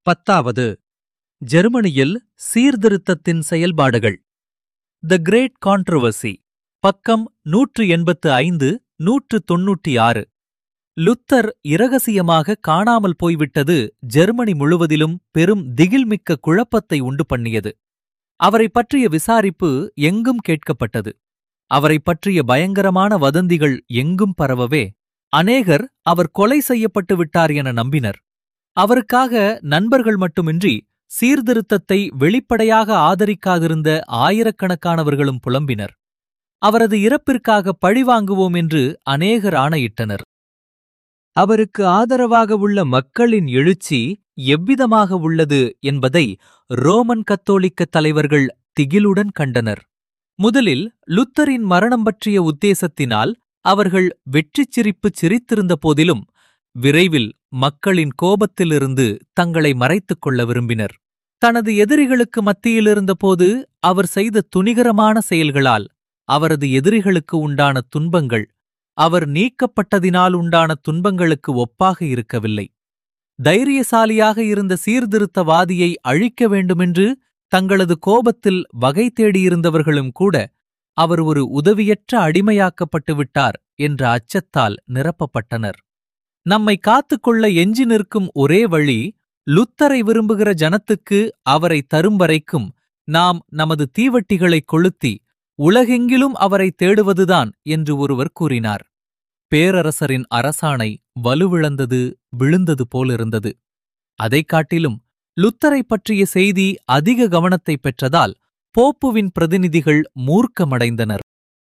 பத்தாவது ஜெர்மனியில் சீர்திருத்தத்தின் செயல்பாடுகள் த கிரேட் கான்ட்ரோவர்சி பக்கம் நூற்று எண்பத்து ஐந்து நூற்று தொன்னூற்றி ஆறு லுத்தர் இரகசியமாக காணாமல் போய்விட்டது ஜெர்மனி முழுவதிலும் பெரும் திகில்மிக்க குழப்பத்தை உண்டு பண்ணியது அவரைப் பற்றிய விசாரிப்பு எங்கும் கேட்கப்பட்டது அவரைப் பற்றிய பயங்கரமான வதந்திகள் எங்கும் பரவவே அநேகர் அவர் கொலை செய்யப்பட்டு விட்டார் என நம்பினர் அவருக்காக நண்பர்கள் மட்டுமின்றி சீர்திருத்தத்தை வெளிப்படையாக ஆதரிக்காதிருந்த ஆயிரக்கணக்கானவர்களும் புலம்பினர் அவரது இறப்பிற்காக பழிவாங்குவோம் என்று அநேகர் ஆணையிட்டனர் அவருக்கு ஆதரவாக உள்ள மக்களின் எழுச்சி எவ்விதமாக உள்ளது என்பதை ரோமன் கத்தோலிக்க தலைவர்கள் திகிலுடன் கண்டனர் முதலில் லுத்தரின் மரணம் பற்றிய உத்தேசத்தினால் அவர்கள் வெற்றிச் சிரிப்பு சிரித்திருந்த போதிலும் விரைவில் மக்களின் கோபத்திலிருந்து தங்களை மறைத்துக் கொள்ள விரும்பினர் தனது எதிரிகளுக்கு மத்தியிலிருந்தபோது அவர் செய்த துணிகரமான செயல்களால் அவரது எதிரிகளுக்கு உண்டான துன்பங்கள் அவர் நீக்கப்பட்டதினால் உண்டான துன்பங்களுக்கு ஒப்பாக இருக்கவில்லை தைரியசாலியாக இருந்த சீர்திருத்தவாதியை அழிக்க வேண்டுமென்று தங்களது கோபத்தில் வகை தேடியிருந்தவர்களும் கூட அவர் ஒரு உதவியற்ற அடிமையாக்கப்பட்டு விட்டார் என்ற அச்சத்தால் நிரப்பப்பட்டனர் நம்மை காத்துக்கொள்ள எஞ்சி நிற்கும் ஒரே வழி லுத்தரை விரும்புகிற ஜனத்துக்கு அவரை தரும் வரைக்கும் நாம் நமது தீவட்டிகளை கொளுத்தி உலகெங்கிலும் அவரை தேடுவதுதான் என்று ஒருவர் கூறினார் பேரரசரின் அரசாணை வலுவிழந்தது விழுந்தது போலிருந்தது அதைக் காட்டிலும் லுத்தரை பற்றிய செய்தி அதிக கவனத்தை பெற்றதால் போப்புவின் பிரதிநிதிகள் மூர்க்கமடைந்தனர்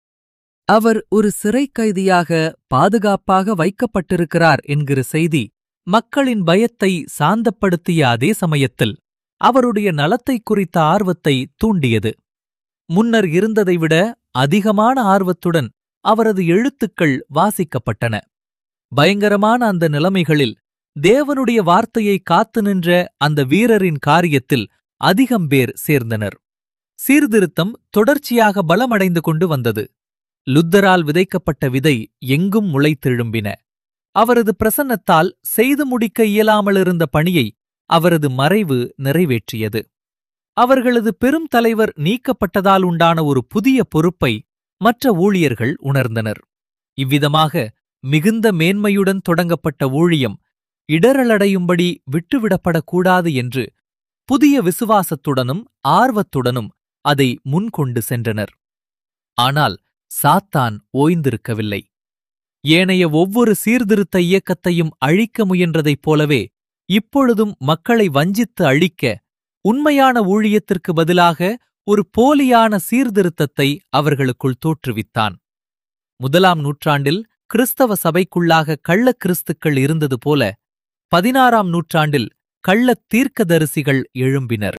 அவர் ஒரு சிறை கைதியாக பாதுகாப்பாக வைக்கப்பட்டிருக்கிறார் என்கிற செய்தி மக்களின் பயத்தை சாந்தப்படுத்திய அதே சமயத்தில் அவருடைய நலத்தை குறித்த ஆர்வத்தை தூண்டியது முன்னர் இருந்ததை விட அதிகமான ஆர்வத்துடன் அவரது எழுத்துக்கள் வாசிக்கப்பட்டன பயங்கரமான அந்த நிலைமைகளில் தேவனுடைய வார்த்தையை காத்து நின்ற அந்த வீரரின் காரியத்தில் அதிகம் பேர் சேர்ந்தனர் சீர்திருத்தம் தொடர்ச்சியாக பலமடைந்து கொண்டு வந்தது லுத்தரால் விதைக்கப்பட்ட விதை எங்கும் முளைத்தெழும்பின அவரது பிரசன்னத்தால் செய்து முடிக்க இயலாமலிருந்த பணியை அவரது மறைவு நிறைவேற்றியது அவர்களது பெரும் தலைவர் நீக்கப்பட்டதால் உண்டான ஒரு புதிய பொறுப்பை மற்ற ஊழியர்கள் உணர்ந்தனர் இவ்விதமாக மிகுந்த மேன்மையுடன் தொடங்கப்பட்ட ஊழியம் இடரலடையும்படி விட்டுவிடப்படக்கூடாது என்று புதிய விசுவாசத்துடனும் ஆர்வத்துடனும் அதை முன்கொண்டு சென்றனர் ஆனால் சாத்தான் ஓய்ந்திருக்கவில்லை ஏனைய ஒவ்வொரு சீர்திருத்த இயக்கத்தையும் அழிக்க முயன்றதைப் போலவே இப்பொழுதும் மக்களை வஞ்சித்து அழிக்க உண்மையான ஊழியத்திற்கு பதிலாக ஒரு போலியான சீர்திருத்தத்தை அவர்களுக்குள் தோற்றுவித்தான் முதலாம் நூற்றாண்டில் கிறிஸ்தவ சபைக்குள்ளாக கள்ளக் கிறிஸ்துக்கள் இருந்தது போல பதினாறாம் நூற்றாண்டில் கள்ளத் தீர்க்கதரிசிகள் எழும்பினர்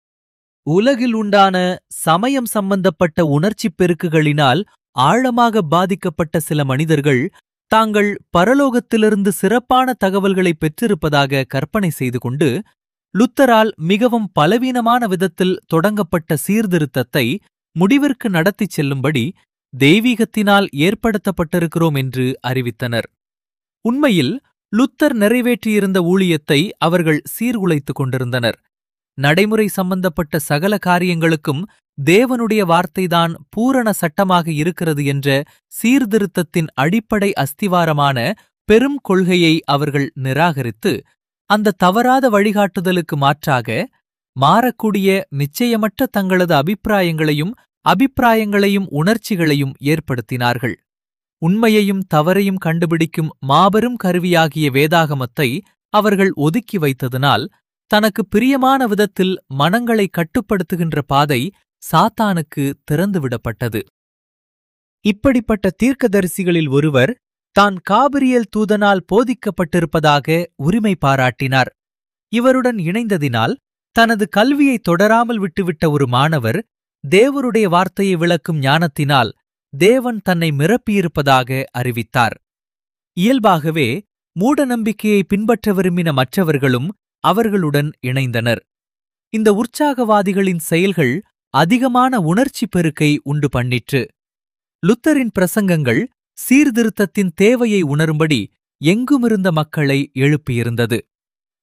உலகில் உண்டான சமயம் சம்பந்தப்பட்ட உணர்ச்சிப் பெருக்குகளினால் ஆழமாக பாதிக்கப்பட்ட சில மனிதர்கள் தாங்கள் பரலோகத்திலிருந்து சிறப்பான தகவல்களை பெற்றிருப்பதாக கற்பனை செய்து கொண்டு லுத்தரால் மிகவும் பலவீனமான விதத்தில் தொடங்கப்பட்ட சீர்திருத்தத்தை முடிவிற்கு நடத்திச் செல்லும்படி தெய்வீகத்தினால் ஏற்படுத்தப்பட்டிருக்கிறோம் என்று அறிவித்தனர் உண்மையில் லுத்தர் நிறைவேற்றியிருந்த ஊழியத்தை அவர்கள் சீர்குலைத்துக் கொண்டிருந்தனர் நடைமுறை சம்பந்தப்பட்ட சகல காரியங்களுக்கும் தேவனுடைய வார்த்தைதான் பூரண சட்டமாக இருக்கிறது என்ற சீர்திருத்தத்தின் அடிப்படை அஸ்திவாரமான பெரும் கொள்கையை அவர்கள் நிராகரித்து அந்த தவறாத வழிகாட்டுதலுக்கு மாற்றாக மாறக்கூடிய நிச்சயமற்ற தங்களது அபிப்பிராயங்களையும் அபிப்பிராயங்களையும் உணர்ச்சிகளையும் ஏற்படுத்தினார்கள் உண்மையையும் தவறையும் கண்டுபிடிக்கும் மாபெரும் கருவியாகிய வேதாகமத்தை அவர்கள் ஒதுக்கி வைத்ததனால் தனக்கு பிரியமான விதத்தில் மனங்களை கட்டுப்படுத்துகின்ற பாதை சாத்தானுக்கு திறந்துவிடப்பட்டது இப்படிப்பட்ட தீர்க்கதரிசிகளில் ஒருவர் தான் காபிரியல் தூதனால் போதிக்கப்பட்டிருப்பதாக உரிமை பாராட்டினார் இவருடன் இணைந்ததினால் தனது கல்வியை தொடராமல் விட்டுவிட்ட ஒரு மாணவர் தேவருடைய வார்த்தையை விளக்கும் ஞானத்தினால் தேவன் தன்னை மிரப்பியிருப்பதாக அறிவித்தார் இயல்பாகவே மூடநம்பிக்கையை பின்பற்ற விரும்பின மற்றவர்களும் அவர்களுடன் இணைந்தனர் இந்த உற்சாகவாதிகளின் செயல்கள் அதிகமான உணர்ச்சி பெருக்கை உண்டு பண்ணிற்று லுத்தரின் பிரசங்கங்கள் சீர்திருத்தத்தின் தேவையை உணரும்படி எங்குமிருந்த மக்களை எழுப்பியிருந்தது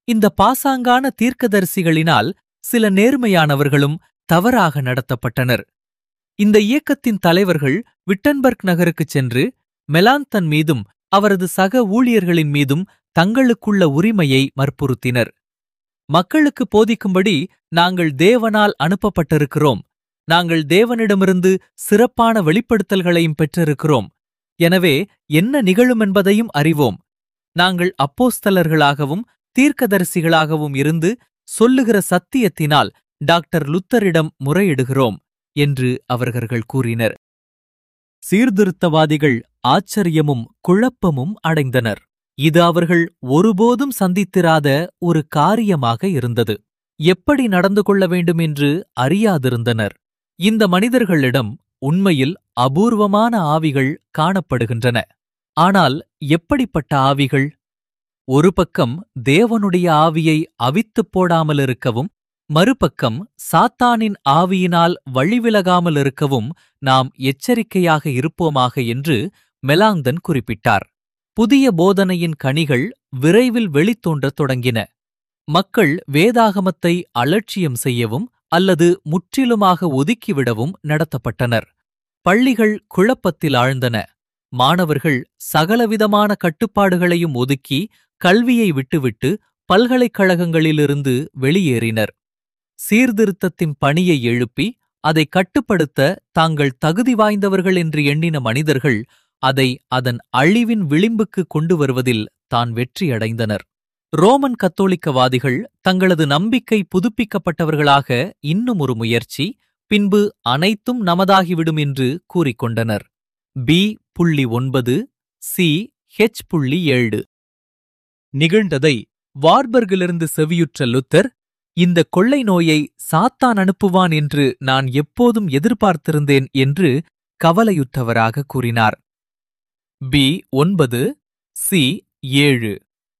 இந்த பாசாங்கான தீர்க்கதரிசிகளினால் சில நேர்மையானவர்களும் தவறாக நடத்தப்பட்டனர் இந்த இயக்கத்தின் தலைவர்கள் விட்டன்பர்க் நகருக்குச் சென்று மெலாந்தன் மீதும் அவரது சக ஊழியர்களின் மீதும் தங்களுக்குள்ள உரிமையை வற்புறுத்தினர் மக்களுக்கு போதிக்கும்படி நாங்கள் தேவனால் அனுப்பப்பட்டிருக்கிறோம் நாங்கள் தேவனிடமிருந்து சிறப்பான வெளிப்படுத்தல்களையும் பெற்றிருக்கிறோம் எனவே என்ன நிகழுமென்பதையும் அறிவோம் நாங்கள் அப்போஸ்தலர்களாகவும் தீர்க்கதரிசிகளாகவும் இருந்து சொல்லுகிற சத்தியத்தினால் டாக்டர் லுத்தரிடம் முறையிடுகிறோம் என்று அவர்கள் கூறினர் சீர்திருத்தவாதிகள் ஆச்சரியமும் குழப்பமும் அடைந்தனர் இது அவர்கள் ஒருபோதும் சந்தித்திராத ஒரு காரியமாக இருந்தது எப்படி நடந்து கொள்ள வேண்டும் என்று அறியாதிருந்தனர் இந்த மனிதர்களிடம் உண்மையில் அபூர்வமான ஆவிகள் காணப்படுகின்றன ஆனால் எப்படிப்பட்ட ஆவிகள் ஒரு பக்கம் தேவனுடைய ஆவியை அவித்துப் போடாமலிருக்கவும் மறுபக்கம் சாத்தானின் ஆவியினால் வழிவிலகாமல் இருக்கவும் நாம் எச்சரிக்கையாக இருப்போமாக என்று மெலாந்தன் குறிப்பிட்டார் புதிய போதனையின் கனிகள் விரைவில் வெளித்தோன்றத் தொடங்கின மக்கள் வேதாகமத்தை அலட்சியம் செய்யவும் அல்லது முற்றிலுமாக ஒதுக்கிவிடவும் நடத்தப்பட்டனர் பள்ளிகள் குழப்பத்தில் ஆழ்ந்தன மாணவர்கள் சகலவிதமான கட்டுப்பாடுகளையும் ஒதுக்கி கல்வியை விட்டுவிட்டு பல்கலைக்கழகங்களிலிருந்து வெளியேறினர் சீர்திருத்தத்தின் பணியை எழுப்பி அதை கட்டுப்படுத்த தாங்கள் தகுதி வாய்ந்தவர்கள் என்று எண்ணின மனிதர்கள் அதை அதன் அழிவின் விளிம்புக்கு கொண்டு வருவதில் தான் வெற்றியடைந்தனர் ரோமன் கத்தோலிக்கவாதிகள் தங்களது நம்பிக்கை புதுப்பிக்கப்பட்டவர்களாக இன்னும் ஒரு முயற்சி பின்பு அனைத்தும் நமதாகிவிடும் என்று கூறிக்கொண்டனர் பி புள்ளி ஒன்பது சி ஹெச் புள்ளி ஏழு நிகழ்ந்ததை வார்பர்கிலிருந்து செவியுற்ற லுத்தர் இந்த கொள்ளை நோயை சாத்தான் அனுப்புவான் என்று நான் எப்போதும் எதிர்பார்த்திருந்தேன் என்று கவலையுற்றவராக கூறினார் பி ஒன்பது சி ஏழு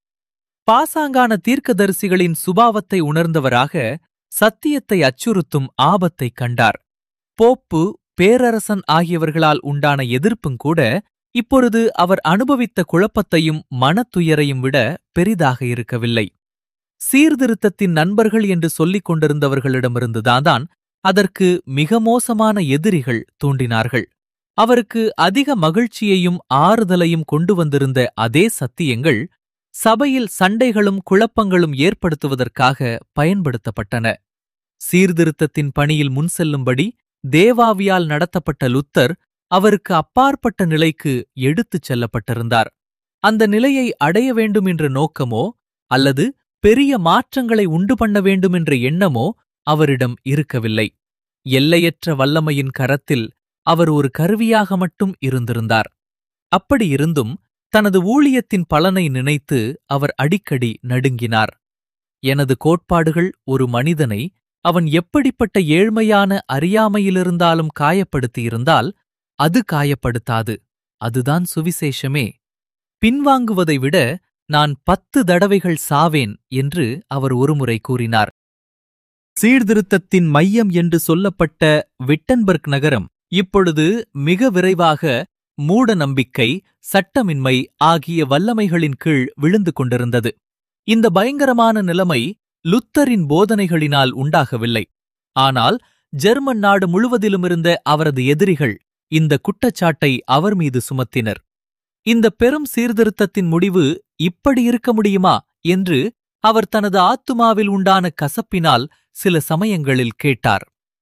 பாசாங்கான தீர்க்கதரிசிகளின் சுபாவத்தை உணர்ந்தவராக சத்தியத்தை அச்சுறுத்தும் ஆபத்தைக் கண்டார் போப்பு பேரரசன் ஆகியவர்களால் உண்டான எதிர்ப்பும் கூட இப்பொழுது அவர் அனுபவித்த குழப்பத்தையும் மனத்துயரையும் விட பெரிதாக இருக்கவில்லை சீர்திருத்தத்தின் நண்பர்கள் என்று சொல்லிக் கொண்டிருந்தவர்களிடமிருந்துதான் அதற்கு மிக மோசமான எதிரிகள் தோன்றினார்கள் அவருக்கு அதிக மகிழ்ச்சியையும் ஆறுதலையும் கொண்டு வந்திருந்த அதே சத்தியங்கள் சபையில் சண்டைகளும் குழப்பங்களும் ஏற்படுத்துவதற்காக பயன்படுத்தப்பட்டன சீர்திருத்தத்தின் பணியில் முன் செல்லும்படி தேவாவியால் நடத்தப்பட்ட லுத்தர் அவருக்கு அப்பாற்பட்ட நிலைக்கு எடுத்துச் செல்லப்பட்டிருந்தார் அந்த நிலையை அடைய வேண்டும் என்ற நோக்கமோ அல்லது பெரிய மாற்றங்களை உண்டு பண்ண வேண்டும் என்ற எண்ணமோ அவரிடம் இருக்கவில்லை எல்லையற்ற வல்லமையின் கரத்தில் அவர் ஒரு கருவியாக மட்டும் இருந்திருந்தார் அப்படி இருந்தும் தனது ஊழியத்தின் பலனை நினைத்து அவர் அடிக்கடி நடுங்கினார் எனது கோட்பாடுகள் ஒரு மனிதனை அவன் எப்படிப்பட்ட ஏழ்மையான அறியாமையிலிருந்தாலும் காயப்படுத்தியிருந்தால் அது காயப்படுத்தாது அதுதான் சுவிசேஷமே பின்வாங்குவதை விட நான் பத்து தடவைகள் சாவேன் என்று அவர் ஒருமுறை கூறினார் சீர்திருத்தத்தின் மையம் என்று சொல்லப்பட்ட விட்டன்பர்க் நகரம் இப்பொழுது மிக விரைவாக மூட நம்பிக்கை சட்டமின்மை ஆகிய வல்லமைகளின் கீழ் விழுந்து கொண்டிருந்தது இந்த பயங்கரமான நிலைமை லுத்தரின் போதனைகளினால் உண்டாகவில்லை ஆனால் ஜெர்மன் நாடு முழுவதிலுமிருந்த அவரது எதிரிகள் இந்த குற்றச்சாட்டை அவர் மீது சுமத்தினர் இந்த பெரும் சீர்திருத்தத்தின் முடிவு இப்படி இருக்க முடியுமா என்று அவர் தனது ஆத்துமாவில் உண்டான கசப்பினால் சில சமயங்களில் கேட்டார்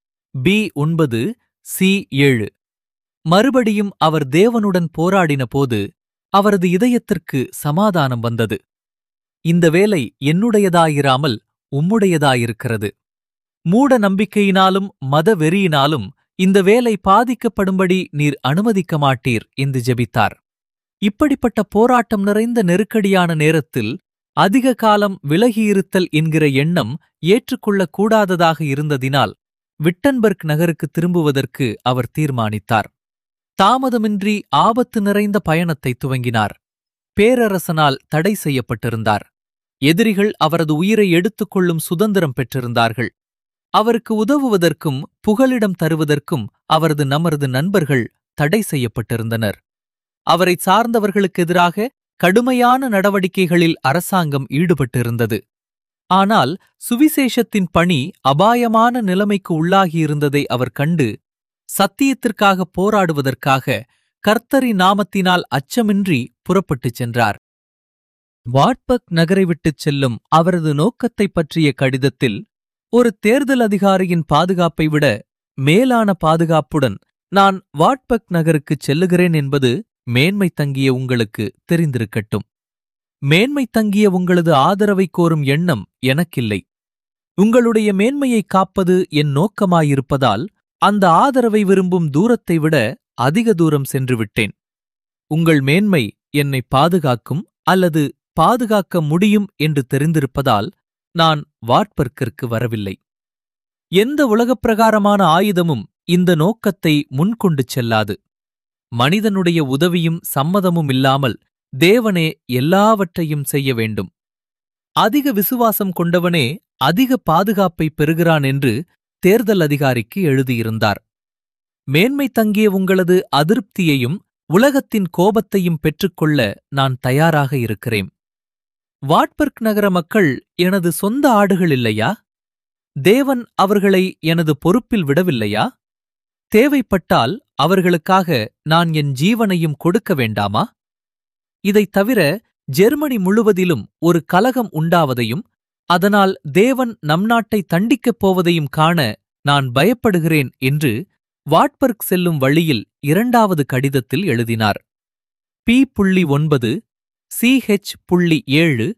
பி ஒன்பது சி ஏழு மறுபடியும் அவர் தேவனுடன் போராடின போது அவரது இதயத்திற்கு சமாதானம் வந்தது இந்த வேலை என்னுடையதாயிராமல் உம்முடையதாயிருக்கிறது மூட நம்பிக்கையினாலும் மத வெறியினாலும் இந்த வேலை பாதிக்கப்படும்படி நீர் அனுமதிக்க மாட்டீர் என்று ஜெபித்தார் இப்படிப்பட்ட போராட்டம் நிறைந்த நெருக்கடியான நேரத்தில் அதிக காலம் விலகியிருத்தல் என்கிற எண்ணம் ஏற்றுக்கொள்ளக் கூடாததாக இருந்ததினால் விட்டன்பர்க் நகருக்கு திரும்புவதற்கு அவர் தீர்மானித்தார் தாமதமின்றி ஆபத்து நிறைந்த பயணத்தை துவங்கினார் பேரரசனால் தடை செய்யப்பட்டிருந்தார் எதிரிகள் அவரது உயிரை எடுத்துக்கொள்ளும் சுதந்திரம் பெற்றிருந்தார்கள் அவருக்கு உதவுவதற்கும் புகலிடம் தருவதற்கும் அவரது நமரது நண்பர்கள் தடை செய்யப்பட்டிருந்தனர் அவரை சார்ந்தவர்களுக்கு எதிராக கடுமையான நடவடிக்கைகளில் அரசாங்கம் ஈடுபட்டிருந்தது ஆனால் சுவிசேஷத்தின் பணி அபாயமான நிலைமைக்கு உள்ளாகியிருந்ததை அவர் கண்டு சத்தியத்திற்காக போராடுவதற்காக கர்த்தரி நாமத்தினால் அச்சமின்றி புறப்பட்டுச் சென்றார் வாட்பக் நகரை விட்டுச் செல்லும் அவரது நோக்கத்தைப் பற்றிய கடிதத்தில் ஒரு தேர்தல் அதிகாரியின் பாதுகாப்பை விட மேலான பாதுகாப்புடன் நான் வாட்பக் நகருக்குச் செல்லுகிறேன் என்பது மேன்மை தங்கிய உங்களுக்கு தெரிந்திருக்கட்டும் மேன்மை தங்கிய உங்களது ஆதரவை கோரும் எண்ணம் எனக்கில்லை உங்களுடைய மேன்மையை காப்பது என் நோக்கமாயிருப்பதால் அந்த ஆதரவை விரும்பும் தூரத்தை விட அதிக தூரம் சென்று விட்டேன் உங்கள் மேன்மை என்னை பாதுகாக்கும் அல்லது பாதுகாக்க முடியும் என்று தெரிந்திருப்பதால் நான் வாட்பர்க்கிற்கு வரவில்லை எந்த உலகப்பிரகாரமான ஆயுதமும் இந்த நோக்கத்தை முன்கொண்டு செல்லாது மனிதனுடைய உதவியும் சம்மதமும் இல்லாமல் தேவனே எல்லாவற்றையும் செய்ய வேண்டும் அதிக விசுவாசம் கொண்டவனே அதிக பாதுகாப்பை பெறுகிறான் என்று தேர்தல் அதிகாரிக்கு எழுதியிருந்தார் மேன்மை தங்கிய உங்களது அதிருப்தியையும் உலகத்தின் கோபத்தையும் பெற்றுக்கொள்ள நான் தயாராக இருக்கிறேன் வாட்பர்க் நகர மக்கள் எனது சொந்த ஆடுகள் இல்லையா தேவன் அவர்களை எனது பொறுப்பில் விடவில்லையா தேவைப்பட்டால் அவர்களுக்காக நான் என் ஜீவனையும் கொடுக்க வேண்டாமா இதைத் தவிர ஜெர்மனி முழுவதிலும் ஒரு கலகம் உண்டாவதையும் அதனால் தேவன் நம் நாட்டை தண்டிக்கப் போவதையும் காண நான் பயப்படுகிறேன் என்று வாட்பர்க் செல்லும் வழியில் இரண்டாவது கடிதத்தில் எழுதினார் பி புள்ளி ஒன்பது சிஹெச் புள்ளி ஏழு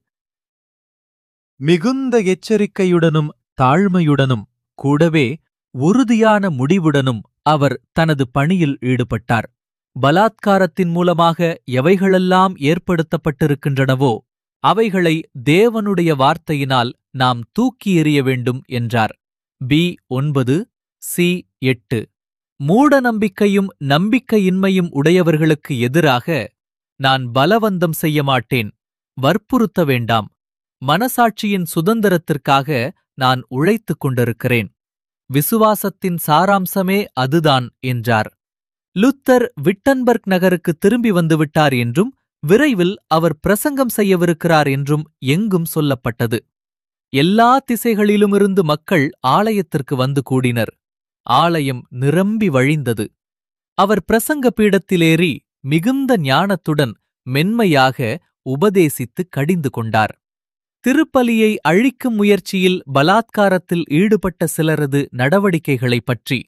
மிகுந்த எச்சரிக்கையுடனும் தாழ்மையுடனும் கூடவே உறுதியான முடிவுடனும் அவர் தனது பணியில் ஈடுபட்டார் பலாத்காரத்தின் மூலமாக எவைகளெல்லாம் ஏற்படுத்தப்பட்டிருக்கின்றனவோ அவைகளை தேவனுடைய வார்த்தையினால் நாம் தூக்கி எறிய வேண்டும் என்றார் பி ஒன்பது சி எட்டு மூட நம்பிக்கையும் நம்பிக்கையின்மையும் உடையவர்களுக்கு எதிராக நான் பலவந்தம் செய்ய மாட்டேன் வற்புறுத்த வேண்டாம் மனசாட்சியின் சுதந்திரத்திற்காக நான் உழைத்துக் கொண்டிருக்கிறேன் விசுவாசத்தின் சாராம்சமே அதுதான் என்றார் லுத்தர் விட்டன்பர்க் நகருக்கு திரும்பி வந்துவிட்டார் என்றும் விரைவில் அவர் பிரசங்கம் செய்யவிருக்கிறார் என்றும் எங்கும் சொல்லப்பட்டது எல்லா திசைகளிலுமிருந்து மக்கள் ஆலயத்திற்கு வந்து கூடினர் ஆலயம் நிரம்பி வழிந்தது அவர் பிரசங்க பீடத்திலேறி மிகுந்த ஞானத்துடன் மென்மையாக உபதேசித்து கடிந்து கொண்டார் திருப்பலியை அழிக்கும் முயற்சியில் பலாத்காரத்தில் ஈடுபட்ட சிலரது நடவடிக்கைகளைப் பற்றி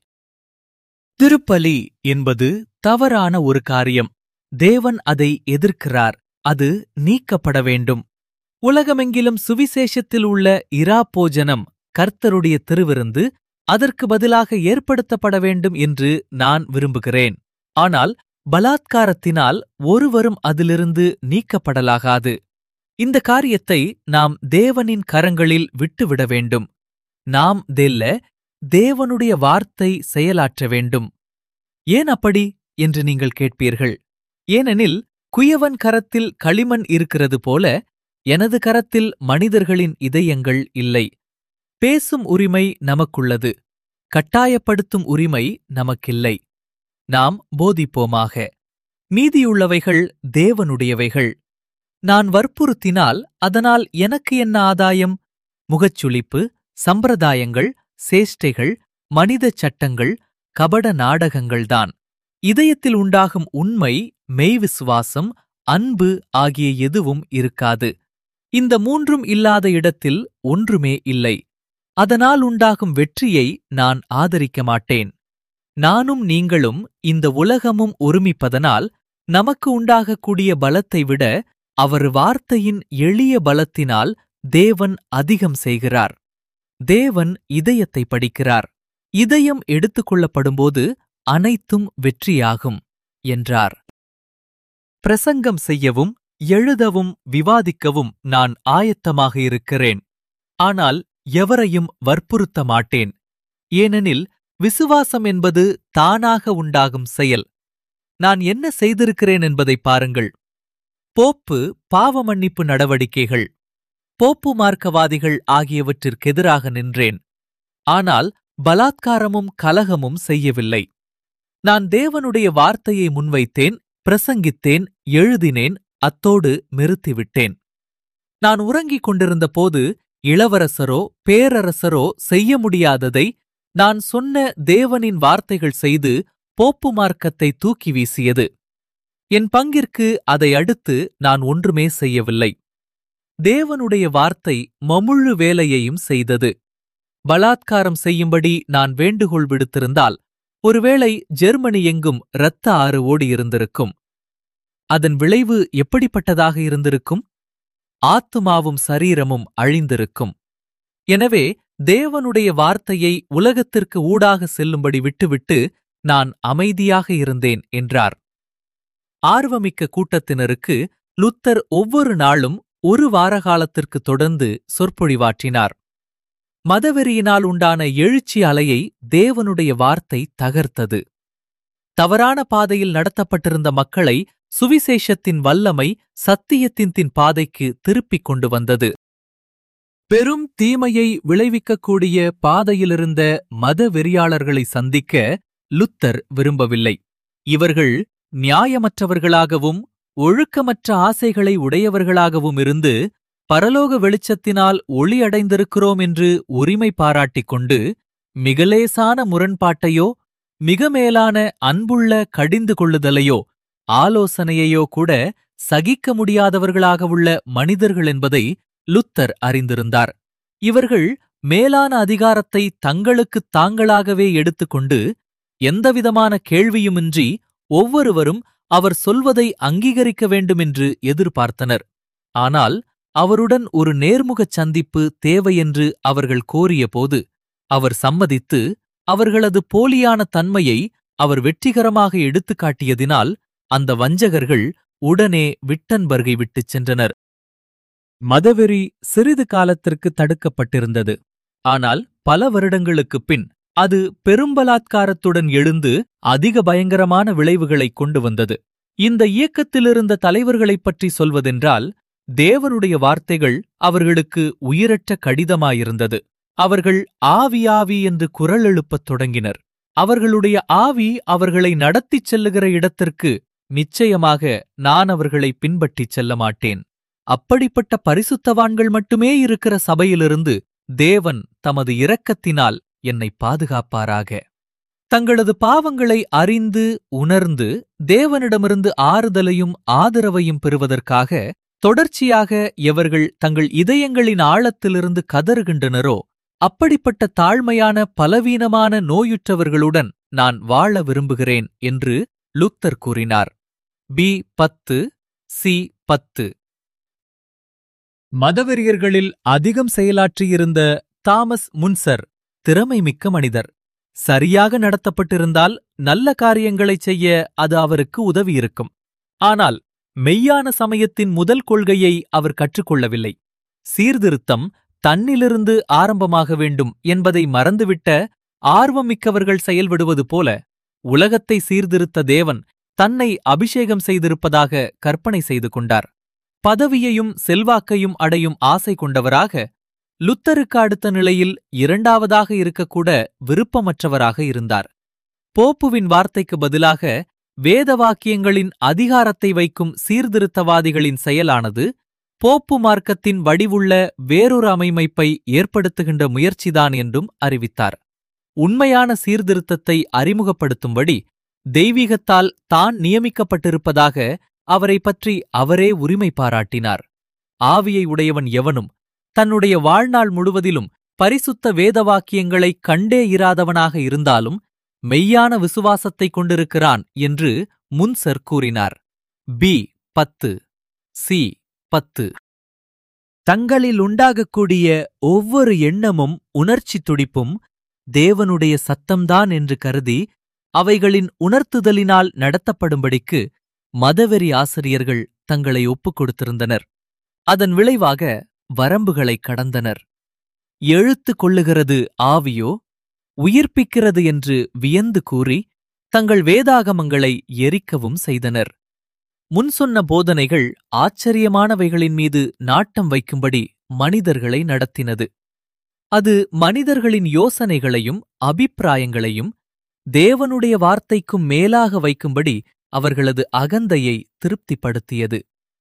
திருப்பலி என்பது தவறான ஒரு காரியம் தேவன் அதை எதிர்க்கிறார் அது நீக்கப்பட வேண்டும் உலகமெங்கிலும் சுவிசேஷத்தில் உள்ள இராப்போஜனம் கர்த்தருடைய திருவிருந்து அதற்கு பதிலாக ஏற்படுத்தப்பட வேண்டும் என்று நான் விரும்புகிறேன் ஆனால் பலாத்காரத்தினால் ஒருவரும் அதிலிருந்து நீக்கப்படலாகாது இந்த காரியத்தை நாம் தேவனின் கரங்களில் விட்டுவிட வேண்டும் நாம் தெல்ல தேவனுடைய வார்த்தை செயலாற்ற வேண்டும் ஏன் அப்படி என்று நீங்கள் கேட்பீர்கள் ஏனெனில் குயவன் கரத்தில் களிமண் இருக்கிறது போல எனது கரத்தில் மனிதர்களின் இதயங்கள் இல்லை பேசும் உரிமை நமக்குள்ளது கட்டாயப்படுத்தும் உரிமை நமக்கில்லை நாம் போதிப்போமாக மீதியுள்ளவைகள் தேவனுடையவைகள் நான் வற்புறுத்தினால் அதனால் எனக்கு என்ன ஆதாயம் முகச்சுளிப்பு சம்பிரதாயங்கள் சேஷ்டைகள் மனித சட்டங்கள் கபட நாடகங்கள்தான் இதயத்தில் உண்டாகும் உண்மை மெய்விசுவாசம் அன்பு ஆகிய எதுவும் இருக்காது இந்த மூன்றும் இல்லாத இடத்தில் ஒன்றுமே இல்லை அதனால் உண்டாகும் வெற்றியை நான் ஆதரிக்க மாட்டேன் நானும் நீங்களும் இந்த உலகமும் ஒருமிப்பதனால் நமக்கு உண்டாகக்கூடிய பலத்தை விட அவர் வார்த்தையின் எளிய பலத்தினால் தேவன் அதிகம் செய்கிறார் தேவன் இதயத்தை படிக்கிறார் இதயம் எடுத்துக்கொள்ளப்படும்போது அனைத்தும் வெற்றியாகும் என்றார் பிரசங்கம் செய்யவும் எழுதவும் விவாதிக்கவும் நான் ஆயத்தமாக இருக்கிறேன் ஆனால் எவரையும் வற்புறுத்த மாட்டேன் ஏனெனில் விசுவாசம் என்பது தானாக உண்டாகும் செயல் நான் என்ன செய்திருக்கிறேன் என்பதை பாருங்கள் போப்பு பாவ மன்னிப்பு நடவடிக்கைகள் போப்பு மார்க்கவாதிகள் ஆகியவற்றிற்கெதிராக நின்றேன் ஆனால் பலாத்காரமும் கலகமும் செய்யவில்லை நான் தேவனுடைய வார்த்தையை முன்வைத்தேன் பிரசங்கித்தேன் எழுதினேன் அத்தோடு நிறுத்திவிட்டேன் நான் உறங்கிக் கொண்டிருந்த போது இளவரசரோ பேரரசரோ செய்ய முடியாததை நான் சொன்ன தேவனின் வார்த்தைகள் செய்து போப்பு மார்க்கத்தை தூக்கி வீசியது என் பங்கிற்கு அதை அடுத்து நான் ஒன்றுமே செய்யவில்லை தேவனுடைய வார்த்தை மமுழு வேலையையும் செய்தது பலாத்காரம் செய்யும்படி நான் வேண்டுகோள் விடுத்திருந்தால் ஒருவேளை ஜெர்மனி எங்கும் இரத்த ஆறு ஓடியிருந்திருக்கும் அதன் விளைவு எப்படிப்பட்டதாக இருந்திருக்கும் ஆத்துமாவும் சரீரமும் அழிந்திருக்கும் எனவே தேவனுடைய வார்த்தையை உலகத்திற்கு ஊடாக செல்லும்படி விட்டுவிட்டு நான் அமைதியாக இருந்தேன் என்றார் ஆர்வமிக்க கூட்டத்தினருக்கு லுத்தர் ஒவ்வொரு நாளும் ஒரு வார காலத்திற்கு தொடர்ந்து சொற்பொழிவாற்றினார் மதவெறியினால் உண்டான எழுச்சி அலையை தேவனுடைய வார்த்தை தகர்த்தது தவறான பாதையில் நடத்தப்பட்டிருந்த மக்களை சுவிசேஷத்தின் வல்லமை சத்தியத்தின் தின் பாதைக்கு திருப்பிக் கொண்டு வந்தது பெரும் தீமையை விளைவிக்கக்கூடிய பாதையிலிருந்த மத வெறியாளர்களை சந்திக்க லுத்தர் விரும்பவில்லை இவர்கள் நியாயமற்றவர்களாகவும் ஒழுக்கமற்ற ஆசைகளை உடையவர்களாகவும் இருந்து பரலோக வெளிச்சத்தினால் ஒளி அடைந்திருக்கிறோம் என்று உரிமை பாராட்டிக் கொண்டு மிகலேசான முரண்பாட்டையோ மிக மேலான அன்புள்ள கடிந்து கொள்ளுதலையோ ஆலோசனையையோ கூட சகிக்க முடியாதவர்களாக உள்ள மனிதர்கள் என்பதை லுத்தர் அறிந்திருந்தார் இவர்கள் மேலான அதிகாரத்தை தங்களுக்குத் தாங்களாகவே எடுத்துக்கொண்டு எந்தவிதமான கேள்வியுமின்றி ஒவ்வொருவரும் அவர் சொல்வதை அங்கீகரிக்க வேண்டுமென்று எதிர்பார்த்தனர் ஆனால் அவருடன் ஒரு நேர்முகச் சந்திப்பு தேவையென்று அவர்கள் கோரியபோது அவர் சம்மதித்து அவர்களது போலியான தன்மையை அவர் வெற்றிகரமாக எடுத்துக்காட்டியதினால் அந்த வஞ்சகர்கள் உடனே விட்டன்பர்கை விட்டுச் சென்றனர் மதவெறி சிறிது காலத்திற்கு தடுக்கப்பட்டிருந்தது ஆனால் பல வருடங்களுக்குப் பின் அது பெரும்பலாத்காரத்துடன் எழுந்து அதிக பயங்கரமான விளைவுகளைக் கொண்டு வந்தது இந்த இயக்கத்திலிருந்த தலைவர்களைப் பற்றி சொல்வதென்றால் தேவனுடைய வார்த்தைகள் அவர்களுக்கு உயிரற்ற கடிதமாயிருந்தது அவர்கள் ஆவி ஆவி என்று குரல் எழுப்பத் தொடங்கினர் அவர்களுடைய ஆவி அவர்களை நடத்திச் செல்லுகிற இடத்திற்கு நிச்சயமாக நான் அவர்களை பின்பற்றிச் செல்ல மாட்டேன் அப்படிப்பட்ட பரிசுத்தவான்கள் மட்டுமே இருக்கிற சபையிலிருந்து தேவன் தமது இரக்கத்தினால் என்னை பாதுகாப்பாராக தங்களது பாவங்களை அறிந்து உணர்ந்து தேவனிடமிருந்து ஆறுதலையும் ஆதரவையும் பெறுவதற்காக தொடர்ச்சியாக எவர்கள் தங்கள் இதயங்களின் ஆழத்திலிருந்து கதறுகின்றனரோ அப்படிப்பட்ட தாழ்மையான பலவீனமான நோயுற்றவர்களுடன் நான் வாழ விரும்புகிறேன் என்று லுத்தர் கூறினார் பி பத்து சி பத்து மதவெறியர்களில் அதிகம் செயலாற்றியிருந்த தாமஸ் முன்சர் திறமைமிக்க மனிதர் சரியாக நடத்தப்பட்டிருந்தால் நல்ல காரியங்களைச் செய்ய அது அவருக்கு உதவியிருக்கும் ஆனால் மெய்யான சமயத்தின் முதல் கொள்கையை அவர் கற்றுக்கொள்ளவில்லை சீர்திருத்தம் தன்னிலிருந்து ஆரம்பமாக வேண்டும் என்பதை மறந்துவிட்ட ஆர்வமிக்கவர்கள் செயல்படுவது போல உலகத்தை சீர்திருத்த தேவன் தன்னை அபிஷேகம் செய்திருப்பதாக கற்பனை செய்து கொண்டார் பதவியையும் செல்வாக்கையும் அடையும் ஆசை கொண்டவராக லுத்தருக்கு அடுத்த நிலையில் இரண்டாவதாக இருக்கக்கூட விருப்பமற்றவராக இருந்தார் போப்புவின் வார்த்தைக்கு பதிலாக வேத வாக்கியங்களின் அதிகாரத்தை வைக்கும் சீர்திருத்தவாதிகளின் செயலானது போப்பு மார்க்கத்தின் வடிவுள்ள வேறொரு அமைமைப்பை ஏற்படுத்துகின்ற முயற்சிதான் என்றும் அறிவித்தார் உண்மையான சீர்திருத்தத்தை அறிமுகப்படுத்தும்படி தெய்வீகத்தால் தான் நியமிக்கப்பட்டிருப்பதாக அவரை பற்றி அவரே உரிமை பாராட்டினார் ஆவியை உடையவன் எவனும் தன்னுடைய வாழ்நாள் முழுவதிலும் பரிசுத்த வேதவாக்கியங்களை கண்டே இராதவனாக இருந்தாலும் மெய்யான விசுவாசத்தைக் கொண்டிருக்கிறான் என்று முன்சர் கூறினார் பி பத்து சி பத்து தங்களில் உண்டாகக்கூடிய ஒவ்வொரு எண்ணமும் உணர்ச்சி துடிப்பும் தேவனுடைய சத்தம்தான் என்று கருதி அவைகளின் உணர்த்துதலினால் நடத்தப்படும்படிக்கு மதவெறி ஆசிரியர்கள் தங்களை ஒப்புக் கொடுத்திருந்தனர் அதன் விளைவாக வரம்புகளை கடந்தனர் எழுத்து கொள்ளுகிறது ஆவியோ உயிர்ப்பிக்கிறது என்று வியந்து கூறி தங்கள் வேதாகமங்களை எரிக்கவும் செய்தனர் முன் சொன்ன போதனைகள் ஆச்சரியமானவைகளின் மீது நாட்டம் வைக்கும்படி மனிதர்களை நடத்தினது அது மனிதர்களின் யோசனைகளையும் அபிப்பிராயங்களையும் தேவனுடைய வார்த்தைக்கும் மேலாக வைக்கும்படி அவர்களது அகந்தையை திருப்திப்படுத்தியது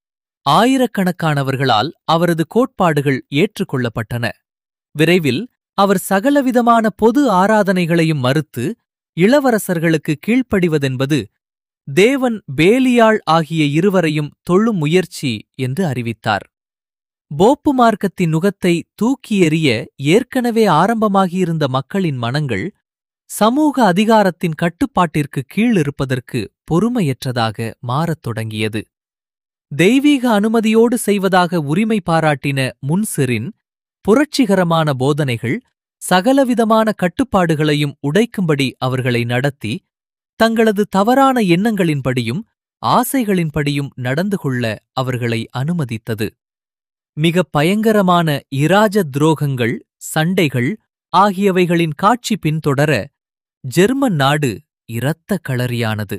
ஆயிரக்கணக்கானவர்களால் அவரது கோட்பாடுகள் ஏற்றுக்கொள்ளப்பட்டன விரைவில் அவர் சகலவிதமான பொது ஆராதனைகளையும் மறுத்து இளவரசர்களுக்கு கீழ்ப்படிவதென்பது தேவன் பேலியாள் ஆகிய இருவரையும் தொழும் முயற்சி என்று அறிவித்தார் போப்பு மார்க்கத்தின் நுகத்தை தூக்கி எறிய ஏற்கனவே ஆரம்பமாகியிருந்த மக்களின் மனங்கள் சமூக அதிகாரத்தின் கட்டுப்பாட்டிற்கு கீழ் இருப்பதற்கு பொறுமையற்றதாக மாறத் தொடங்கியது தெய்வீக அனுமதியோடு செய்வதாக உரிமை பாராட்டின முன்சிறின் புரட்சிகரமான போதனைகள் சகலவிதமான கட்டுப்பாடுகளையும் உடைக்கும்படி அவர்களை நடத்தி தங்களது தவறான எண்ணங்களின்படியும் ஆசைகளின்படியும் நடந்து கொள்ள அவர்களை அனுமதித்தது மிக பயங்கரமான இராஜ துரோகங்கள் சண்டைகள் ஆகியவைகளின் காட்சி பின்தொடர ஜெர்மன் நாடு இரத்த களறியானது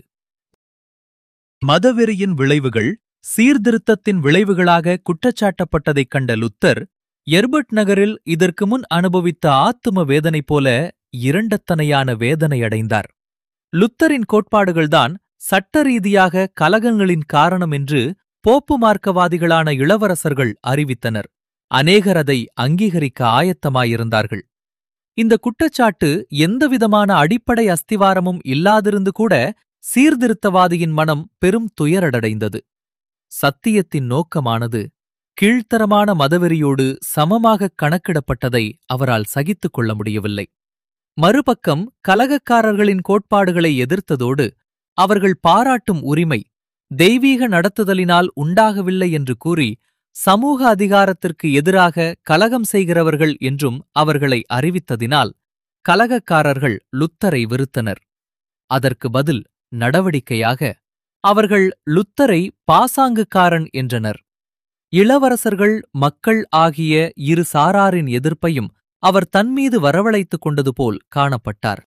மதவெறியின் விளைவுகள் சீர்திருத்தத்தின் விளைவுகளாக குற்றச்சாட்டப்பட்டதைக் கண்ட லுத்தர் எர்பர்ட் நகரில் இதற்கு முன் அனுபவித்த ஆத்தும வேதனை போல இரண்டத்தனையான வேதனை அடைந்தார் லுத்தரின் கோட்பாடுகள்தான் சட்ட ரீதியாக கலகங்களின் காரணம் என்று போப்பு மார்க்கவாதிகளான இளவரசர்கள் அறிவித்தனர் அநேகர் அதை அங்கீகரிக்க ஆயத்தமாயிருந்தார்கள் இந்த குற்றச்சாட்டு எந்தவிதமான அடிப்படை அஸ்திவாரமும் இல்லாதிருந்து கூட சீர்திருத்தவாதியின் மனம் பெரும் துயரடைந்தது சத்தியத்தின் நோக்கமானது கீழ்த்தரமான மதவெறியோடு சமமாக கணக்கிடப்பட்டதை அவரால் சகித்துக் கொள்ள முடியவில்லை மறுபக்கம் கலகக்காரர்களின் கோட்பாடுகளை எதிர்த்ததோடு அவர்கள் பாராட்டும் உரிமை தெய்வீக நடத்துதலினால் உண்டாகவில்லை என்று கூறி சமூக அதிகாரத்திற்கு எதிராக கலகம் செய்கிறவர்கள் என்றும் அவர்களை அறிவித்ததினால் கலகக்காரர்கள் லுத்தரை வெறுத்தனர் அதற்கு பதில் நடவடிக்கையாக அவர்கள் லுத்தரை பாசாங்குக்காரன் என்றனர் இளவரசர்கள் மக்கள் ஆகிய இரு சாராரின் எதிர்ப்பையும் அவர் தன்மீது வரவழைத்துக் கொண்டது போல் காணப்பட்டார்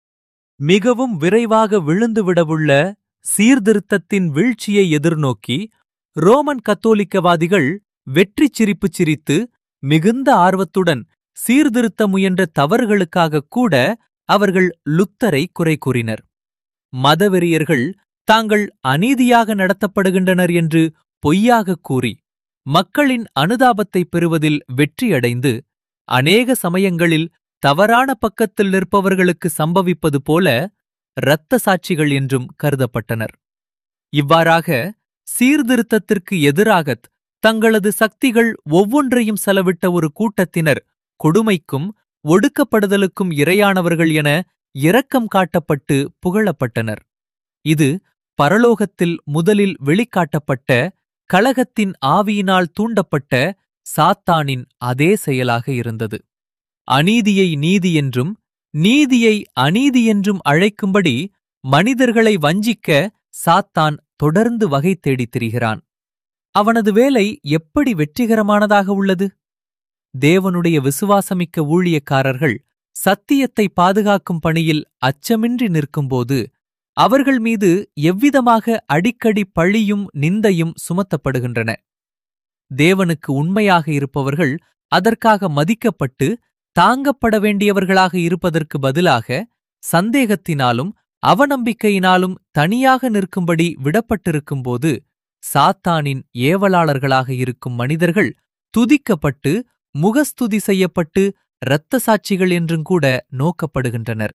மிகவும் விரைவாக விழுந்துவிடவுள்ள சீர்திருத்தத்தின் வீழ்ச்சியை எதிர்நோக்கி ரோமன் கத்தோலிக்கவாதிகள் வெற்றிச் சிரிப்பு சிரித்து மிகுந்த ஆர்வத்துடன் சீர்திருத்த முயன்ற தவறுகளுக்காக கூட அவர்கள் லுத்தரை குறை கூறினர் மதவெறியர்கள் தாங்கள் அநீதியாக நடத்தப்படுகின்றனர் என்று பொய்யாகக் கூறி மக்களின் அனுதாபத்தை பெறுவதில் வெற்றியடைந்து அநேக சமயங்களில் தவறான பக்கத்தில் நிற்பவர்களுக்கு சம்பவிப்பது போல இரத்த சாட்சிகள் என்றும் கருதப்பட்டனர் இவ்வாறாக சீர்திருத்தத்திற்கு எதிராகத் தங்களது சக்திகள் ஒவ்வொன்றையும் செலவிட்ட ஒரு கூட்டத்தினர் கொடுமைக்கும் ஒடுக்கப்படுதலுக்கும் இரையானவர்கள் என இரக்கம் காட்டப்பட்டு புகழப்பட்டனர் இது பரலோகத்தில் முதலில் வெளிக்காட்டப்பட்ட கழகத்தின் ஆவியினால் தூண்டப்பட்ட சாத்தானின் அதே செயலாக இருந்தது அநீதியை நீதி என்றும் நீதியை அநீதி என்றும் அழைக்கும்படி மனிதர்களை வஞ்சிக்க சாத்தான் தொடர்ந்து வகை தேடித் திரிகிறான் அவனது வேலை எப்படி வெற்றிகரமானதாக உள்ளது தேவனுடைய விசுவாசமிக்க ஊழியக்காரர்கள் சத்தியத்தை பாதுகாக்கும் பணியில் அச்சமின்றி நிற்கும்போது அவர்கள் மீது எவ்விதமாக அடிக்கடி பழியும் நிந்தையும் சுமத்தப்படுகின்றன தேவனுக்கு உண்மையாக இருப்பவர்கள் அதற்காக மதிக்கப்பட்டு தாங்கப்பட வேண்டியவர்களாக இருப்பதற்கு பதிலாக சந்தேகத்தினாலும் அவநம்பிக்கையினாலும் தனியாக நிற்கும்படி விடப்பட்டிருக்கும்போது சாத்தானின் ஏவலாளர்களாக இருக்கும் மனிதர்கள் துதிக்கப்பட்டு முகஸ்துதி செய்யப்பட்டு இரத்த சாட்சிகள் என்றும் கூட நோக்கப்படுகின்றனர்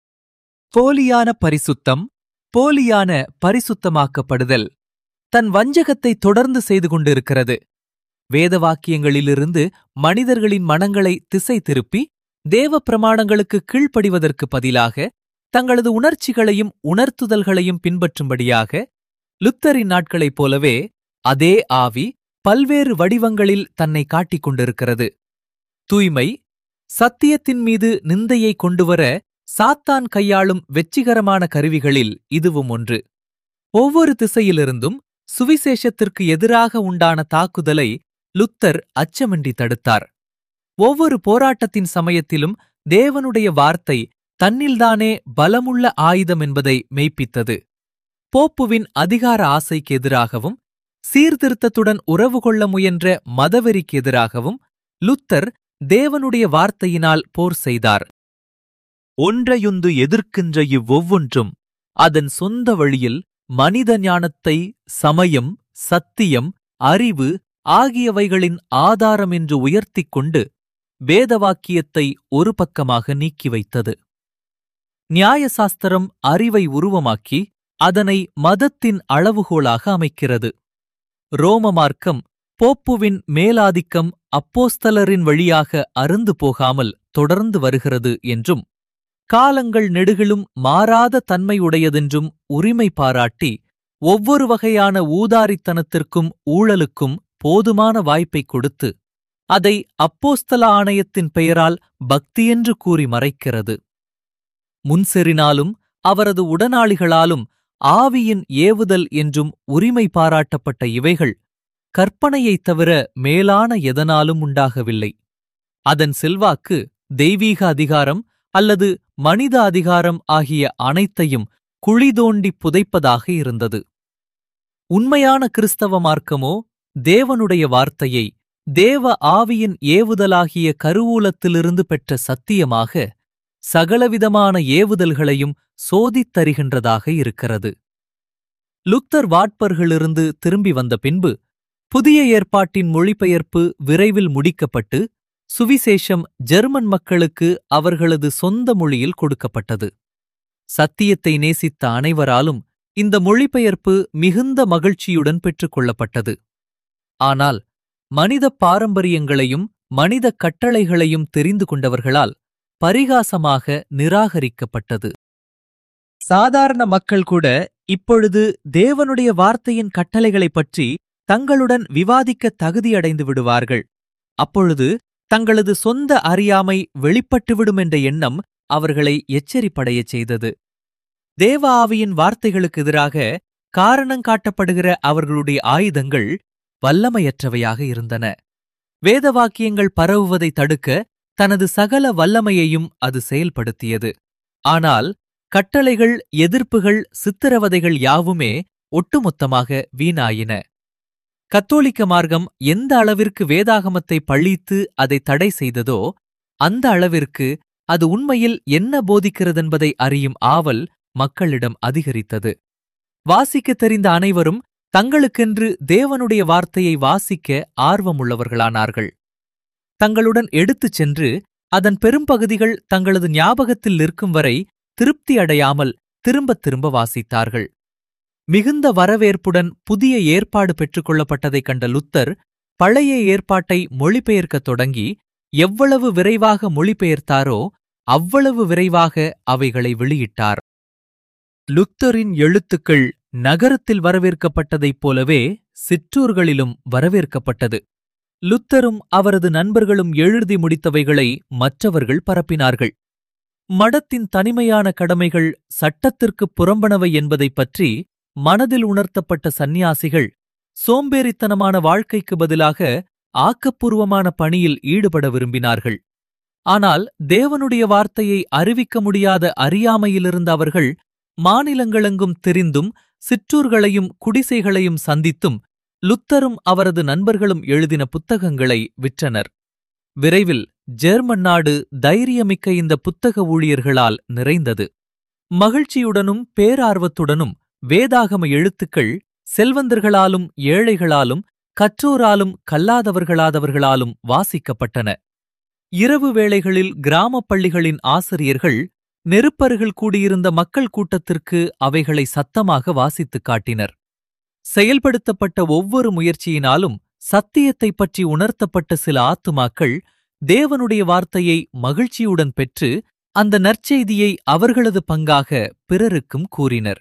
போலியான பரிசுத்தம் போலியான பரிசுத்தமாக்கப்படுதல் தன் வஞ்சகத்தை தொடர்ந்து செய்து கொண்டிருக்கிறது வேத வாக்கியங்களிலிருந்து மனிதர்களின் மனங்களை திசை திருப்பி தேவ பிரமாணங்களுக்கு கீழ்ப்படிவதற்கு பதிலாக தங்களது உணர்ச்சிகளையும் உணர்த்துதல்களையும் பின்பற்றும்படியாக லுத்தரின் நாட்களைப் போலவே அதே ஆவி பல்வேறு வடிவங்களில் தன்னை காட்டிக் கொண்டிருக்கிறது தூய்மை சத்தியத்தின் மீது நிந்தையை கொண்டுவர சாத்தான் கையாளும் வெற்றிகரமான கருவிகளில் இதுவும் ஒன்று ஒவ்வொரு திசையிலிருந்தும் சுவிசேஷத்திற்கு எதிராக உண்டான தாக்குதலை லுத்தர் அச்சமின்றி தடுத்தார் ஒவ்வொரு போராட்டத்தின் சமயத்திலும் தேவனுடைய வார்த்தை தன்னில்தானே பலமுள்ள ஆயுதம் என்பதை மெய்ப்பித்தது போப்புவின் அதிகார ஆசைக்கு எதிராகவும் சீர்திருத்தத்துடன் உறவு கொள்ள முயன்ற மதவெறிக்கு எதிராகவும் லுத்தர் தேவனுடைய வார்த்தையினால் போர் செய்தார் ஒன்றையொன்று எதிர்க்கின்ற இவ்வொவ்வொன்றும் அதன் சொந்த வழியில் மனித ஞானத்தை சமயம் சத்தியம் அறிவு ஆகியவைகளின் ஆதாரம் என்று உயர்த்திக் கொண்டு வேதவாக்கியத்தை ஒரு பக்கமாக நீக்கி வைத்தது நியாயசாஸ்திரம் அறிவை உருவமாக்கி அதனை மதத்தின் அளவுகோலாக அமைக்கிறது ரோம மார்க்கம் போப்புவின் மேலாதிக்கம் அப்போஸ்தலரின் வழியாக அருந்து போகாமல் தொடர்ந்து வருகிறது என்றும் காலங்கள் நெடுகிலும் மாறாத தன்மையுடையதென்றும் உரிமை பாராட்டி ஒவ்வொரு வகையான ஊதாரித்தனத்திற்கும் ஊழலுக்கும் போதுமான வாய்ப்பை கொடுத்து அதை அப்போஸ்தல ஆணையத்தின் பெயரால் பக்தியென்று கூறி மறைக்கிறது முன்செறினாலும் அவரது உடனாளிகளாலும் ஆவியின் ஏவுதல் என்றும் உரிமை பாராட்டப்பட்ட இவைகள் கற்பனையைத் தவிர மேலான எதனாலும் உண்டாகவில்லை அதன் செல்வாக்கு தெய்வீக அதிகாரம் அல்லது மனித அதிகாரம் ஆகிய அனைத்தையும் குழி தோண்டி புதைப்பதாக இருந்தது உண்மையான கிறிஸ்தவ மார்க்கமோ தேவனுடைய வார்த்தையை தேவ ஆவியின் ஏவுதலாகிய கருவூலத்திலிருந்து பெற்ற சத்தியமாக சகலவிதமான ஏவுதல்களையும் சோதித்தருகின்றதாக இருக்கிறது லுத்தர் வாட்பர்களிலிருந்து திரும்பி வந்த பின்பு புதிய ஏற்பாட்டின் மொழிபெயர்ப்பு விரைவில் முடிக்கப்பட்டு சுவிசேஷம் ஜெர்மன் மக்களுக்கு அவர்களது சொந்த மொழியில் கொடுக்கப்பட்டது சத்தியத்தை நேசித்த அனைவராலும் இந்த மொழிபெயர்ப்பு மிகுந்த மகிழ்ச்சியுடன் பெற்றுக்கொள்ளப்பட்டது ஆனால் மனித பாரம்பரியங்களையும் மனித கட்டளைகளையும் தெரிந்து கொண்டவர்களால் பரிகாசமாக நிராகரிக்கப்பட்டது சாதாரண மக்கள் கூட இப்பொழுது தேவனுடைய வார்த்தையின் கட்டளைகளைப் பற்றி தங்களுடன் விவாதிக்க தகுதியடைந்து விடுவார்கள் அப்பொழுது தங்களது சொந்த அறியாமை வெளிப்பட்டுவிடும் என்ற எண்ணம் அவர்களை எச்சரிப்படையச் செய்தது தேவ ஆவியின் வார்த்தைகளுக்கு எதிராக காரணங்காட்டப்படுகிற அவர்களுடைய ஆயுதங்கள் வல்லமையற்றவையாக இருந்தன வேதவாக்கியங்கள் பரவுவதை தடுக்க தனது சகல வல்லமையையும் அது செயல்படுத்தியது ஆனால் கட்டளைகள் எதிர்ப்புகள் சித்திரவதைகள் யாவுமே ஒட்டுமொத்தமாக வீணாயின கத்தோலிக்க மார்க்கம் எந்த அளவிற்கு வேதாகமத்தை பழித்து அதை தடை செய்ததோ அந்த அளவிற்கு அது உண்மையில் என்ன போதிக்கிறதென்பதை அறியும் ஆவல் மக்களிடம் அதிகரித்தது வாசிக்கத் தெரிந்த அனைவரும் தங்களுக்கென்று தேவனுடைய வார்த்தையை வாசிக்க ஆர்வமுள்ளவர்களானார்கள் தங்களுடன் எடுத்துச் சென்று அதன் பெரும்பகுதிகள் தங்களது ஞாபகத்தில் நிற்கும் வரை திருப்தி அடையாமல் திரும்பத் திரும்ப வாசித்தார்கள் மிகுந்த வரவேற்புடன் புதிய ஏற்பாடு பெற்றுக்கொள்ளப்பட்டதைக் கண்ட லுத்தர் பழைய ஏற்பாட்டை மொழிபெயர்க்கத் தொடங்கி எவ்வளவு விரைவாக மொழிபெயர்த்தாரோ அவ்வளவு விரைவாக அவைகளை வெளியிட்டார் லுத்தரின் எழுத்துக்கள் நகரத்தில் வரவேற்கப்பட்டதைப் போலவே சிற்றூர்களிலும் வரவேற்கப்பட்டது லுத்தரும் அவரது நண்பர்களும் எழுதி முடித்தவைகளை மற்றவர்கள் பரப்பினார்கள் மடத்தின் தனிமையான கடமைகள் சட்டத்திற்குப் புறம்பனவை என்பதைப் பற்றி மனதில் உணர்த்தப்பட்ட சந்நியாசிகள் சோம்பேறித்தனமான வாழ்க்கைக்கு பதிலாக ஆக்கப்பூர்வமான பணியில் ஈடுபட விரும்பினார்கள் ஆனால் தேவனுடைய வார்த்தையை அறிவிக்க முடியாத அறியாமையிலிருந்த அவர்கள் மாநிலங்களெங்கும் திரிந்தும் சிற்றூர்களையும் குடிசைகளையும் சந்தித்தும் லுத்தரும் அவரது நண்பர்களும் எழுதின புத்தகங்களை விற்றனர் விரைவில் ஜெர்மன் நாடு தைரியமிக்க இந்த புத்தக ஊழியர்களால் நிறைந்தது மகிழ்ச்சியுடனும் பேரார்வத்துடனும் வேதாகம எழுத்துக்கள் செல்வந்தர்களாலும் ஏழைகளாலும் கற்றோராலும் கல்லாதவர்களாதவர்களாலும் வாசிக்கப்பட்டன இரவு வேளைகளில் கிராமப் பள்ளிகளின் ஆசிரியர்கள் நெருப்பருகில் கூடியிருந்த மக்கள் கூட்டத்திற்கு அவைகளை சத்தமாக வாசித்துக் காட்டினர் செயல்படுத்தப்பட்ட ஒவ்வொரு முயற்சியினாலும் சத்தியத்தைப் பற்றி உணர்த்தப்பட்ட சில ஆத்துமாக்கள் தேவனுடைய வார்த்தையை மகிழ்ச்சியுடன் பெற்று அந்த நற்செய்தியை அவர்களது பங்காக பிறருக்கும் கூறினர்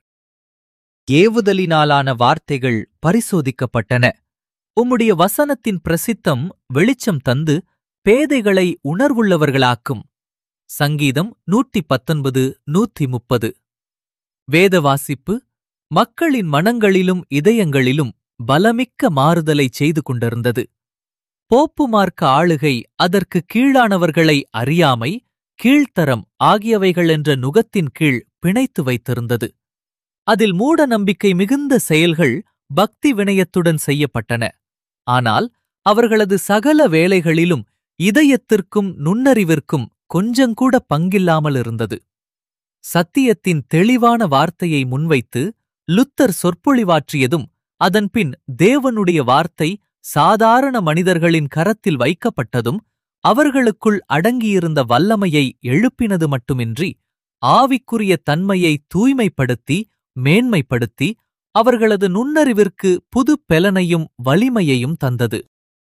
ஏவுதலினாலான வார்த்தைகள் பரிசோதிக்கப்பட்டன உம்முடைய வசனத்தின் பிரசித்தம் வெளிச்சம் தந்து பேதைகளை உணர்வுள்ளவர்களாக்கும் சங்கீதம் நூற்றி பத்தொன்பது நூற்றி முப்பது வேத வாசிப்பு மக்களின் மனங்களிலும் இதயங்களிலும் பலமிக்க மாறுதலை செய்து கொண்டிருந்தது போப்பு மார்க்க ஆளுகை அதற்கு கீழானவர்களை அறியாமை கீழ்த்தரம் ஆகியவைகள் என்ற நுகத்தின் கீழ் பிணைத்து வைத்திருந்தது அதில் மூட நம்பிக்கை மிகுந்த செயல்கள் பக்தி வினயத்துடன் செய்யப்பட்டன ஆனால் அவர்களது சகல வேலைகளிலும் இதயத்திற்கும் நுண்ணறிவிற்கும் கொஞ்சங்கூட பங்கில்லாமல் இருந்தது சத்தியத்தின் தெளிவான வார்த்தையை முன்வைத்து லுத்தர் சொற்பொழிவாற்றியதும் அதன்பின் தேவனுடைய வார்த்தை சாதாரண மனிதர்களின் கரத்தில் வைக்கப்பட்டதும் அவர்களுக்குள் அடங்கியிருந்த வல்லமையை எழுப்பினது மட்டுமின்றி ஆவிக்குரிய தன்மையை தூய்மைப்படுத்தி மேன்மைப்படுத்தி அவர்களது நுண்ணறிவிற்கு புது பெலனையும் வலிமையையும் தந்தது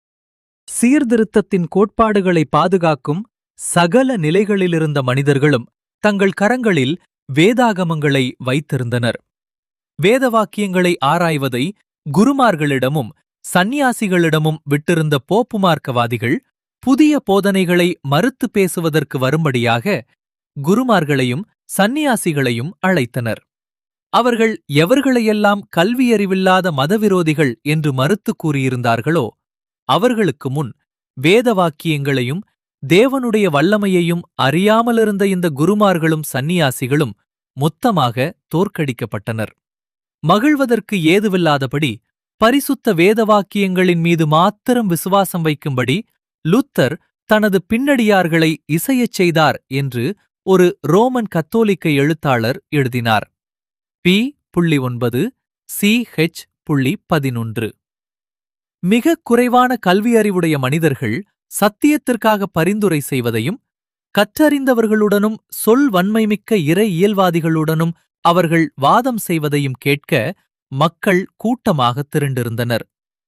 சீர்திருத்தத்தின் கோட்பாடுகளை பாதுகாக்கும் சகல நிலைகளிலிருந்த மனிதர்களும் தங்கள் கரங்களில் வேதாகமங்களை வைத்திருந்தனர் வேதவாக்கியங்களை ஆராய்வதை குருமார்களிடமும் சந்நியாசிகளிடமும் விட்டிருந்த போப்புமார்க்கவாதிகள் புதிய போதனைகளை மறுத்து பேசுவதற்கு வரும்படியாக குருமார்களையும் சந்நியாசிகளையும் அழைத்தனர் அவர்கள் எவர்களையெல்லாம் கல்வியறிவில்லாத மதவிரோதிகள் என்று மறுத்து கூறியிருந்தார்களோ அவர்களுக்கு முன் வேதவாக்கியங்களையும் தேவனுடைய வல்லமையையும் அறியாமலிருந்த இந்த குருமார்களும் சந்நியாசிகளும் மொத்தமாக தோற்கடிக்கப்பட்டனர் மகிழ்வதற்கு ஏதுவில்லாதபடி பரிசுத்த வேதவாக்கியங்களின் மீது மாத்திரம் விசுவாசம் வைக்கும்படி லுத்தர் தனது பின்னடியார்களை இசையச் செய்தார் என்று ஒரு ரோமன் கத்தோலிக்க எழுத்தாளர் எழுதினார் பி புள்ளி ஒன்பது சி ஹெச் புள்ளி பதினொன்று மிக குறைவான கல்வியறிவுடைய மனிதர்கள் சத்தியத்திற்காக பரிந்துரை செய்வதையும் கற்றறிந்தவர்களுடனும் சொல் வன்மைமிக்க இறை இயல்வாதிகளுடனும் அவர்கள் வாதம் செய்வதையும் கேட்க மக்கள் கூட்டமாக திரண்டிருந்தனர்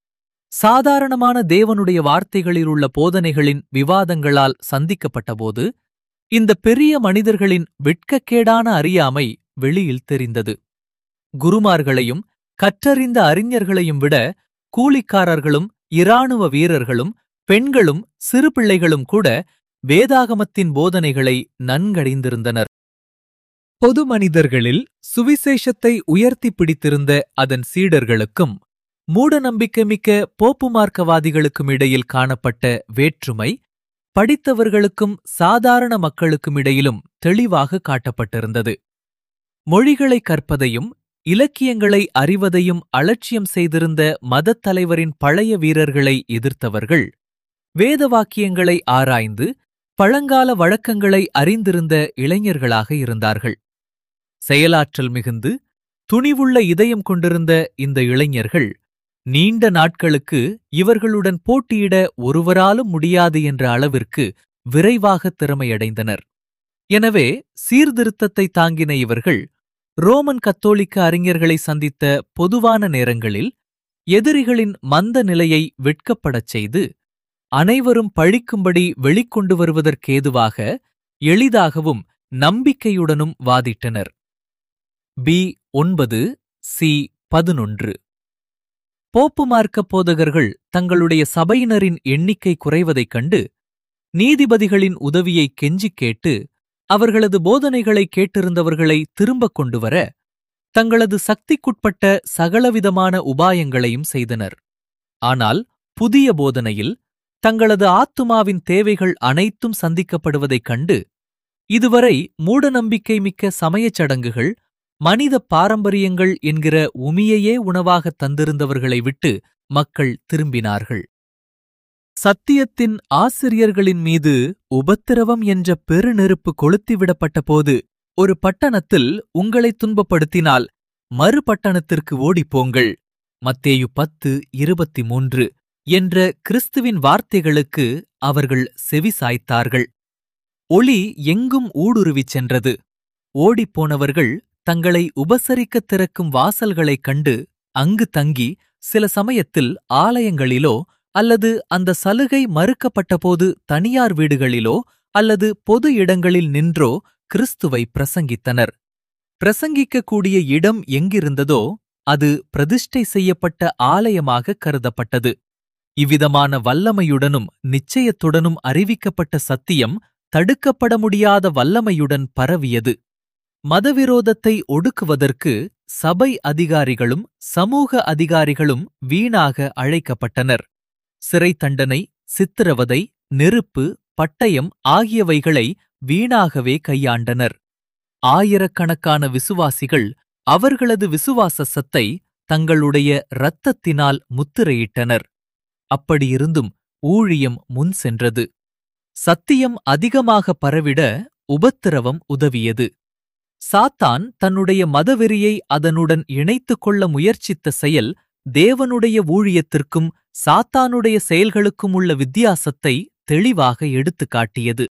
சாதாரணமான தேவனுடைய வார்த்தைகளில் உள்ள போதனைகளின் விவாதங்களால் சந்திக்கப்பட்டபோது இந்த பெரிய மனிதர்களின் வெட்கக்கேடான அறியாமை வெளியில் தெரிந்தது குருமார்களையும் கற்றறிந்த அறிஞர்களையும் விட கூலிக்காரர்களும் இராணுவ வீரர்களும் பெண்களும் சிறு பிள்ளைகளும் கூட வேதாகமத்தின் போதனைகளை நன்கடைந்திருந்தனர் பொது மனிதர்களில் சுவிசேஷத்தை உயர்த்தி பிடித்திருந்த அதன் சீடர்களுக்கும் மூடநம்பிக்கைமிக்க போப்புமார்க்கவாதிகளுக்கும் இடையில் காணப்பட்ட வேற்றுமை படித்தவர்களுக்கும் சாதாரண மக்களுக்கும் இடையிலும் தெளிவாக காட்டப்பட்டிருந்தது மொழிகளை கற்பதையும் இலக்கியங்களை அறிவதையும் அலட்சியம் செய்திருந்த மதத் தலைவரின் பழைய வீரர்களை எதிர்த்தவர்கள் வேதவாக்கியங்களை ஆராய்ந்து பழங்கால வழக்கங்களை அறிந்திருந்த இளைஞர்களாக இருந்தார்கள் செயலாற்றல் மிகுந்து துணிவுள்ள இதயம் கொண்டிருந்த இந்த இளைஞர்கள் நீண்ட நாட்களுக்கு இவர்களுடன் போட்டியிட ஒருவராலும் முடியாது என்ற அளவிற்கு விரைவாக திறமையடைந்தனர் எனவே சீர்திருத்தத்தை தாங்கின இவர்கள் ரோமன் கத்தோலிக்க அறிஞர்களை சந்தித்த பொதுவான நேரங்களில் எதிரிகளின் மந்த நிலையை வெட்கப்படச் செய்து அனைவரும் பழிக்கும்படி வெளிக்கொண்டு வருவதற்கேதுவாக எளிதாகவும் நம்பிக்கையுடனும் வாதிட்டனர் பி ஒன்பது சி பதினொன்று போப்பு மார்க்க போதகர்கள் தங்களுடைய சபையினரின் எண்ணிக்கை குறைவதைக் கண்டு நீதிபதிகளின் உதவியை கெஞ்சிக் கேட்டு அவர்களது போதனைகளை கேட்டிருந்தவர்களை திரும்பக் கொண்டு வர தங்களது சக்திக்குட்பட்ட சகலவிதமான உபாயங்களையும் செய்தனர் ஆனால் புதிய போதனையில் தங்களது ஆத்துமாவின் தேவைகள் அனைத்தும் சந்திக்கப்படுவதைக் கண்டு இதுவரை மூடநம்பிக்கை மிக்க சமயச் சடங்குகள் மனித பாரம்பரியங்கள் என்கிற உமியையே உணவாகத் தந்திருந்தவர்களை விட்டு மக்கள் திரும்பினார்கள் சத்தியத்தின் ஆசிரியர்களின் மீது உபத்திரவம் என்ற பெருநெருப்பு கொளுத்திவிடப்பட்டபோது ஒரு பட்டணத்தில் உங்களை துன்பப்படுத்தினால் மறு பட்டணத்திற்கு ஓடிப்போங்கள் மத்தேயு பத்து இருபத்தி மூன்று என்ற கிறிஸ்துவின் வார்த்தைகளுக்கு அவர்கள் செவி சாய்த்தார்கள் ஒளி எங்கும் ஊடுருவிச் சென்றது ஓடிப்போனவர்கள் தங்களை உபசரிக்கத் திறக்கும் வாசல்களைக் கண்டு அங்கு தங்கி சில சமயத்தில் ஆலயங்களிலோ அல்லது அந்த சலுகை மறுக்கப்பட்டபோது தனியார் வீடுகளிலோ அல்லது பொது இடங்களில் நின்றோ கிறிஸ்துவை பிரசங்கித்தனர் பிரசங்கிக்கக்கூடிய இடம் எங்கிருந்ததோ அது பிரதிஷ்டை செய்யப்பட்ட ஆலயமாக கருதப்பட்டது இவ்விதமான வல்லமையுடனும் நிச்சயத்துடனும் அறிவிக்கப்பட்ட சத்தியம் தடுக்கப்பட முடியாத வல்லமையுடன் பரவியது மதவிரோதத்தை ஒடுக்குவதற்கு சபை அதிகாரிகளும் சமூக அதிகாரிகளும் வீணாக அழைக்கப்பட்டனர் சிறை தண்டனை சித்திரவதை நெருப்பு பட்டயம் ஆகியவைகளை வீணாகவே கையாண்டனர் ஆயிரக்கணக்கான விசுவாசிகள் அவர்களது விசுவாசத்தை தங்களுடைய இரத்தத்தினால் முத்திரையிட்டனர் அப்படியிருந்தும் ஊழியம் முன் சென்றது சத்தியம் அதிகமாக பரவிட உபத்திரவம் உதவியது சாத்தான் தன்னுடைய மதவெறியை அதனுடன் இணைத்துக் கொள்ள முயற்சித்த செயல் தேவனுடைய ஊழியத்திற்கும் சாத்தானுடைய செயல்களுக்கும் உள்ள வித்தியாசத்தை தெளிவாக எடுத்துக் காட்டியது